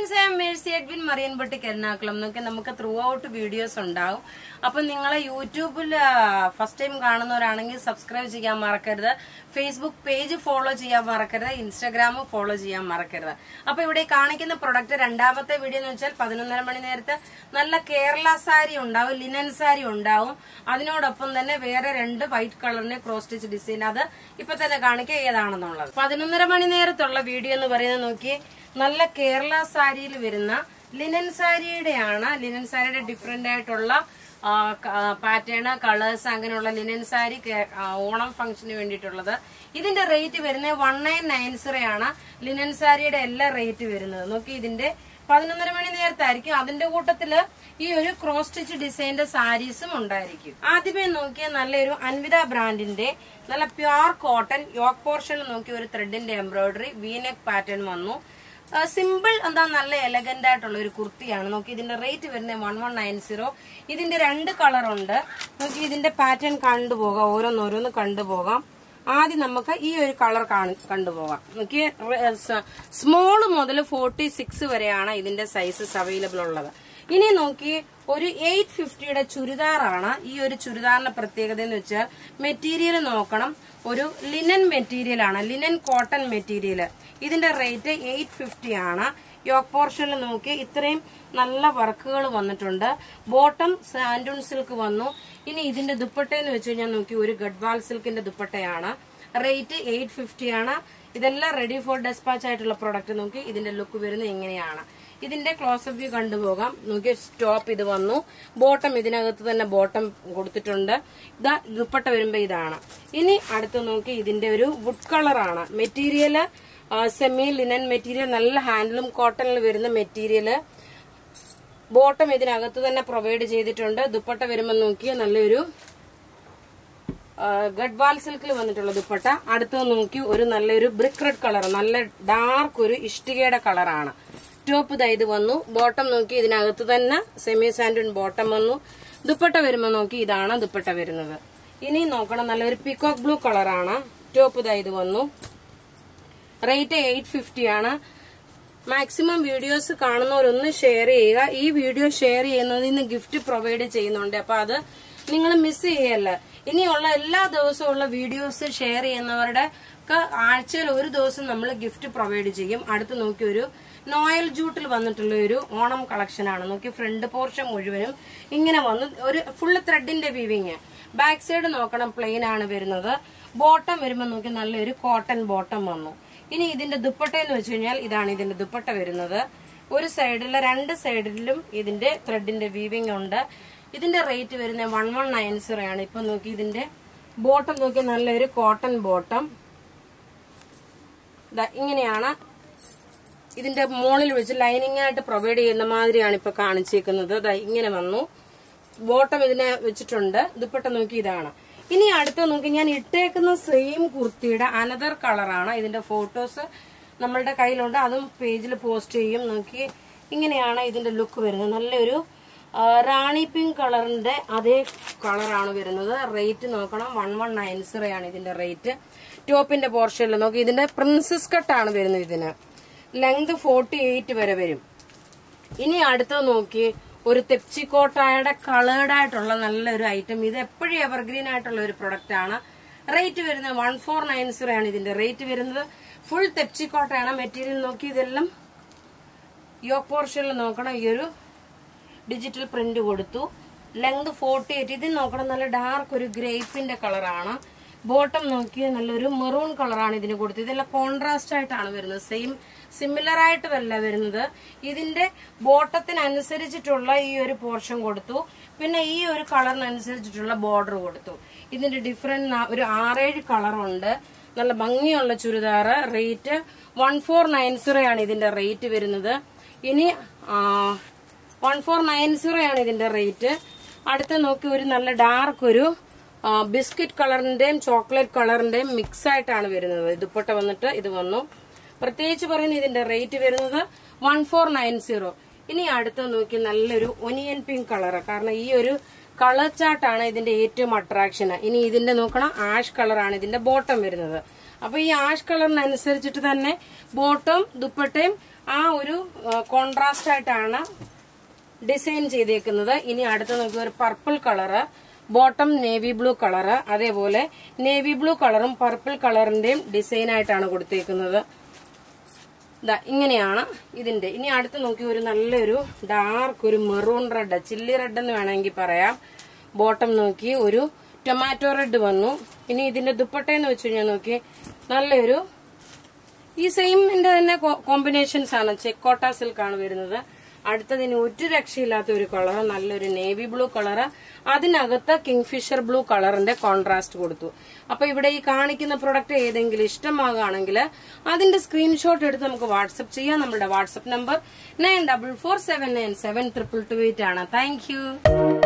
friends I am Mercy Edwin മറിയൻപട്ടിക്ക് എറണാകുളം എന്നൊക്കെ നമുക്ക് ത്രൂ ഔട്ട് വീഡിയോസ് ഉണ്ടാവും അപ്പൊ നിങ്ങളെ യൂട്യൂബിൽ ഫസ്റ്റ് ടൈം കാണുന്നവരാണെങ്കിൽ സബ്സ്ക്രൈബ് ചെയ്യാൻ മറക്കരുത് ഫേസ്ബുക്ക് പേജ് ഫോളോ ചെയ്യാൻ മറക്കരുത് ഇൻസ്റ്റാഗ്രാമും ഫോളോ ചെയ്യാൻ മറക്കരുത് അപ്പൊ ഇവിടെ ഈ കാണിക്കുന്ന പ്രൊഡക്റ്റ് രണ്ടാമത്തെ വീഡിയോ എന്ന് വെച്ചാൽ പതിനൊന്നര മണി നേരത്ത് നല്ല കേരള സാരി ഉണ്ടാവും ലിനൻ സാരി ഉണ്ടാവും അതിനോടൊപ്പം തന്നെ വേറെ രണ്ട് വൈറ്റ് കളറിന് ക്രോസ് സ്റ്റിച്ച് ഡിസൈൻ അത് ഇപ്പൊ തന്നെ കാണിക്കുക ഏതാണെന്നുള്ളത് പതിനൊന്നര മണി നേരത്തുള്ള വീഡിയോ എന്ന് പറയുന്നത് നോക്കി നല്ല കേരള സാരിയിൽ വരുന്ന ലിനൻ സാരിയുടെയാണ് ലിനൻ സാരിയുടെ ഡിഫറെന്റ് ആയിട്ടുള്ള പാറ്റേൺ കളേഴ്സ് അങ്ങനെയുള്ള ലിനൻ സാരി കേ- ആ, ഓണം ഫംഗ്ഷന് വേണ്ടിയിട്ടുള്ളത് ഇതിന്റെ റേറ്റ് വരുന്നത് വൺ നയൻ നയൻ ആണ് ലിനൻ സാരിയുടെ എല്ലാ റേറ്റ് വരുന്നത് നോക്കി ഇതിന്റെ പതിനൊന്നര മണി നേരത്തായിരിക്കും അതിന്റെ കൂട്ടത്തില് ഈ ഒരു ക്രോസ് സ്റ്റിച്ച് ഡിസൈന്റെ സാരീസും ഉണ്ടായിരിക്കും ആദ്യമേ നോക്കിയ നല്ലൊരു അൻവിത ബ്രാൻഡിന്റെ നല്ല പ്യുർ കോട്ടൺ യോക്ക് പോർഷൻ നോക്കിയ ഒരു ത്രെഡിന്റെ എംബ്രോയിഡറി വീനെക്ക് പാറ്റേൺ വന്നു സിമ്പിൾ എന്താ നല്ല എലഗന്റ് ആയിട്ടുള്ള ഒരു കുർത്തിയാണ് നോക്കി ഇതിന്റെ റേറ്റ് വരുന്നത് വൺ വൺ നയൻ സീറോ ഇതിന്റെ രണ്ട് കളർ ഉണ്ട് നോക്കി ഇതിന്റെ പാറ്റേൺ കണ്ടുപോകാം ഓരോന്നോരോന്ന് കണ്ടുപോകാം ആദ്യം നമുക്ക് ഈ ഒരു കളർ കണ്ടുപോകാം നോക്കി സ്മോൾ മുതൽ ഫോർട്ടി സിക്സ് വരെയാണ് ഇതിന്റെ സൈസസ് അവൈലബിൾ ഉള്ളത് ഇനി നോക്കി ഒരു എയ്റ്റ് ഫിഫ്റ്റിയുടെ ചുരിദാറാണ് ഈ ഒരു ചുരിദാറിന്റെ പ്രത്യേകത എന്ന് വെച്ചാൽ മെറ്റീരിയൽ നോക്കണം ഒരു ലിനൻ മെറ്റീരിയൽ ആണ് ലിനൻ കോട്ടൺ മെറ്റീരിയൽ ഇതിന്റെ റേറ്റ് എയ്റ്റ് ഫിഫ്റ്റി ആണ് യോക്ക് പോർഷനിൽ നോക്കി ഇത്രയും നല്ല വർക്കുകൾ വന്നിട്ടുണ്ട് ബോട്ടം സാൻഡൂൺ സിൽക്ക് വന്നു ഇനി ഇതിന്റെ ദുപ്പട്ടയെന്ന് വെച്ച് കഴിഞ്ഞാൽ നോക്കി ഒരു ഗഡ്വാൾ സിൽക്കിന്റെ ദുപ്പട്ടയാണ് റേറ്റ് എയ്റ്റ് ഫിഫ്റ്റി ആണ് ഇതെല്ലാം റെഡി ഫോർ ഡെസ്പാച്ച് ആയിട്ടുള്ള പ്രൊഡക്റ്റ് നോക്കി ഇതിന്റെ ലുക്ക് വരുന്നത് ഇങ്ങനെയാണ് ഇതിന്റെ ക്ലോസപ്പ് വ്യൂ കണ്ടുപോകാം നോക്കി സ്റ്റോപ്പ് ഇത് വന്നു ബോട്ടം ഇതിനകത്ത് തന്നെ ബോട്ടം കൊടുത്തിട്ടുണ്ട് ഇതാ ദുപ്പട്ട വരുമ്പോ ഇതാണ് ഇനി അടുത്ത് നോക്കി ഇതിന്റെ ഒരു വുഡ് കളറാണ് മെറ്റീരിയല് സെമി ലിനൻ മെറ്റീരിയൽ നല്ല ഹാൻഡിലും കോട്ടണിൽ വരുന്ന മെറ്റീരിയല് ബോട്ടം ഇതിനകത്ത് തന്നെ പ്രൊവൈഡ് ചെയ്തിട്ടുണ്ട് ദുപ്പട്ട വരുമ്പോൾ നോക്കിയ നല്ലൊരു ഗഡ്വാൽ സിൽക്കിൽ വന്നിട്ടുള്ള ദുപ്പട്ട അടുത്ത് നോക്കി ഒരു നല്ലൊരു ബ്രിക്ക് റെഡ് കളർ നല്ല ഡാർക്ക് ഒരു ഇഷ്ടികയുടെ കളറാണ് ടോപ്പ് ദാ ഇത് വന്നു ബോട്ടം നോക്കി ഇതിനകത്ത് തന്നെ സെമി സാൻഡൂൺ ബോട്ടം വന്നു ദുപ്പട്ട വരുമ്പോൾ നോക്കി ഇതാണ് ദുപ്പട്ട വരുന്നത് ഇനി നോക്കണം നല്ലൊരു പീകോക്ക് ബ്ലൂ കളറാണ് ടോപ്പ് ദാ ഇത് വന്നു റേറ്റ് എയ്റ്റ് ഫിഫ്റ്റി ആണ് മാക്സിമം വീഡിയോസ് കാണുന്നവരൊന്ന് ഷെയർ ചെയ്യുക ഈ വീഡിയോ ഷെയർ ചെയ്യുന്നതിൽ നിന്ന് ഗിഫ്റ്റ് പ്രൊവൈഡ് ചെയ്യുന്നുണ്ട് അപ്പൊ അത് നിങ്ങൾ മിസ് ചെയ്യല്ല ഇനിയുള്ള എല്ലാ ദിവസവും ഉള്ള വീഡിയോസ് ഷെയർ ചെയ്യുന്നവരുടെ ഒക്കെ ആഴ്ചയിൽ ഒരു ദിവസം നമ്മൾ ഗിഫ്റ്റ് പ്രൊവൈഡ് ചെയ്യും അടുത്ത് നോക്കി ഒരു നോയൽ ജൂട്ടിൽ വന്നിട്ടുള്ള ഒരു ഓണം കളക്ഷൻ ആണ് നോക്കി ഫ്രണ്ട് പോർഷൻ മുഴുവനും ഇങ്ങനെ വന്ന് ഒരു ഫുള്ള് ത്രെഡിന്റെ വീവിങ് ബാക്ക് സൈഡ് നോക്കണം പ്ലെയിൻ ആണ് വരുന്നത് ബോട്ടം വരുമ്പോൾ നോക്കി നല്ലൊരു കോട്ടൺ ബോട്ടം വന്നു ഇനി ഇതിന്റെ ദുപ്പട്ട എന്ന് വെച്ച് കഴിഞ്ഞാൽ ഇതാണ് ഇതിന്റെ ദുപ്പട്ട വരുന്നത് ഒരു സൈഡിലെ രണ്ട് സൈഡിലും ഇതിന്റെ ത്രെഡിന്റെ വീവിങ് ഉണ്ട് ഇതിന്റെ റേറ്റ് വരുന്നത് വൺ വൺ നയൻ സീറോ ആണ് ഇപ്പൊ നോക്കി ഇതിന്റെ ബോട്ടം നോക്കി നല്ലൊരു കോട്ടൺ ബോട്ടം ദാ ഇങ്ങനെയാണ് ഇതിന്റെ മുകളിൽ വെച്ച് ലൈനിങ് ആയിട്ട് പ്രൊവൈഡ് ചെയ്യുന്ന മാതിരിയാണ് ഇപ്പൊ കാണിച്ചേക്കുന്നത് ദാ ഇങ്ങനെ വന്നു ബോട്ടം ഇതിനെ വെച്ചിട്ടുണ്ട് ദുപ്പട്ട നോക്കി ഇതാണ് ഇനി അടുത്ത നോക്കി ഞാൻ ഇട്ടേക്കുന്ന സെയിം കുർത്തിയുടെ അനദർ കളറാണ് ഇതിന്റെ ഫോട്ടോസ് നമ്മളുടെ കയ്യിലുണ്ട് അതും പേജിൽ പോസ്റ്റ് ചെയ്യും നോക്കി ഇങ്ങനെയാണ് ഇതിന്റെ ലുക്ക് വരുന്നത് നല്ലൊരു ആ, റാണി പിങ്ക് കളറിന്റെ അതേ കളറാണ് വരുന്നത് റേറ്റ് നോക്കണം വൺ വൺ നയൻ സീറോ ആണ് ഇതിന്റെ റേറ്റ് ടോപ്പിന്റെ പോർഷനിൽ നോക്കി ഇതിന്റെ പ്രിൻസസ് കട്ടാണ് വരുന്നത് ഇതിന് ലെങ്ത് ഫോർട്ടി എയ്റ്റ് വരെ വരും ഇനി അടുത്ത നോക്കി ഒരു തെപ്ചിക്കോട്ടായുടെ കളേർഡ് ആയിട്ടുള്ള നല്ലൊരു ഐറ്റം ഇത് എപ്പോഴും എവർഗ്രീൻ ആയിട്ടുള്ള ഒരു പ്രൊഡക്റ്റ് ആണ് റേറ്റ് വരുന്നത് വൺ ഫോർ നയൻ സീറോ ആണ് ഇതിന്റെ റേറ്റ് വരുന്നത് ഫുൾ തെപ്ചിക്കോട്ടയാണ് മെറ്റീരിയൽ നോക്കി ഇതെല്ലാം യോക്ക് പോർഷനിൽ നോക്കണം ഈ ഒരു ഡിജിറ്റൽ പ്രിന്റ് കൊടുത്തു ലെങ്ത് ഫോർട്ടി എയ്റ്റ് ഇത് നോക്കണം നല്ല ഡാർക്ക് ഒരു ഗ്രേപ്പിന്റെ കളറാണ് ബോട്ടം നോക്കിയ നല്ലൊരു മെറൂൺ കളറാണ് ഇതിന് കൊടുത്തത് ഇതെല്ലാം കോൺട്രാസ്റ്റ് ആയിട്ടാണ് വരുന്നത് സെയിം സിമിലർ ആയിട്ട് വല്ല വരുന്നത് ഇതിന്റെ ബോട്ടത്തിനനുസരിച്ചിട്ടുള്ള ഈ ഒരു പോർഷൻ കൊടുത്തു പിന്നെ ഈ ഒരു കളറിനനുസരിച്ചിട്ടുള്ള ബോർഡർ കൊടുത്തു ഇതിന്റെ ഡിഫറെന്റ് ഒരു ആറേഴ് കളറുണ്ട് നല്ല ഭംഗിയുള്ള churidar rate one four nine zero ആണ് ഇതിന്റെ റേറ്റ് വരുന്നത് ഇനി വൺ ഫോർ നയൻ സീറോ ആണ് ഇതിന്റെ റേറ്റ് അടുത്ത നോക്കി ഒരു നല്ല ഡാർക്ക് ഒരു ബിസ്ക്കറ്റ് കളറിന്റെയും ചോക്ലേറ്റ് കളറിന്റെയും മിക്സ് ആയിട്ടാണ് വരുന്നത് ദുപ്പട്ട വന്നിട്ട് ഇത് വന്നു പ്രത്യേകിച്ച് പറയുന്ന ഇതിന്റെ റേറ്റ് വരുന്നത് വൺ ഫോർ നയൻ സീറോ ഇനി അടുത്ത നോക്കി നല്ലൊരു ഒനിയൻ പിങ്ക് കളർ കാരണം ഈ ഒരു കളർ ചാർട്ടാണ് ഇതിന്റെ ഏറ്റവും അട്രാക്ഷൻ ഇനി ഇതിന്റെ നോക്കണം ആഷ് കളറാണ് ഇതിന്റെ ബോട്ടം വരുന്നത് അപ്പൊ ഈ ആഷ് കളറിനനുസരിച്ചിട്ട് തന്നെ ബോട്ടം ദുപ്പട്ടയും ആ ഒരു കോൺട്രാസ്റ്റ് ആയിട്ടാണ് ഡിസൈൻ ചെയ്തേക്കുന്നത് ഇനി അടുത്ത് നോക്കി ഒരു purple colour bottom navy blue colour അതേപോലെ നേവി ബ്ലൂ കളറും പർപ്പിൾ കളറിന്റെയും ഡിസൈൻ ആയിട്ടാണ് കൊടുത്തേക്കുന്നത് ദാ ഇങ്ങനെയാണ് ഇതിന്റെ ഇനി അടുത്ത് നോക്കി ഒരു നല്ലൊരു ഡാർക്ക് ഒരു മെറൂൺ റെഡ് ചില്ലി റെഡ് എന്ന് വേണമെങ്കിൽ പറയാം ബോട്ടം നോക്കി ഒരു ടൊമാറ്റോ റെഡ് വന്നു ഇനി ഇതിന്റെ ദുപ്പട്ടയെന്ന് വെച്ച് കഴിഞ്ഞാൽ നോക്കി നല്ലൊരു ഈ സെയിമിന്റെ തന്നെ കോമ്പിനേഷൻസ് ആണ് ചെക്കോട്ട സിൽക്ക് ആണ് വരുന്നത് അടുത്തതിന് ഒരു രക്ഷയില്ലാത്ത ഒരു കളർ നല്ലൊരു നേവി ബ്ലൂ കളർ അതിനകത്ത് കിങ്ഫിഷർ ബ്ലൂ കളറിന്റെ കോൺട്രാസ്റ്റ് കൊടുത്തു അപ്പൊ ഇവിടെ ഈ കാണിക്കുന്ന പ്രൊഡക്റ്റ് ഏതെങ്കിലും ഇഷ്ടമാകുകയാണെങ്കിൽ അതിന്റെ സ്ക്രീൻഷോട്ട് എടുത്ത് നമുക്ക് വാട്സപ്പ് ചെയ്യാം നമ്മുടെ WhatsApp number nine double four seven nine seven triple two eight ആണ് താങ്ക് യു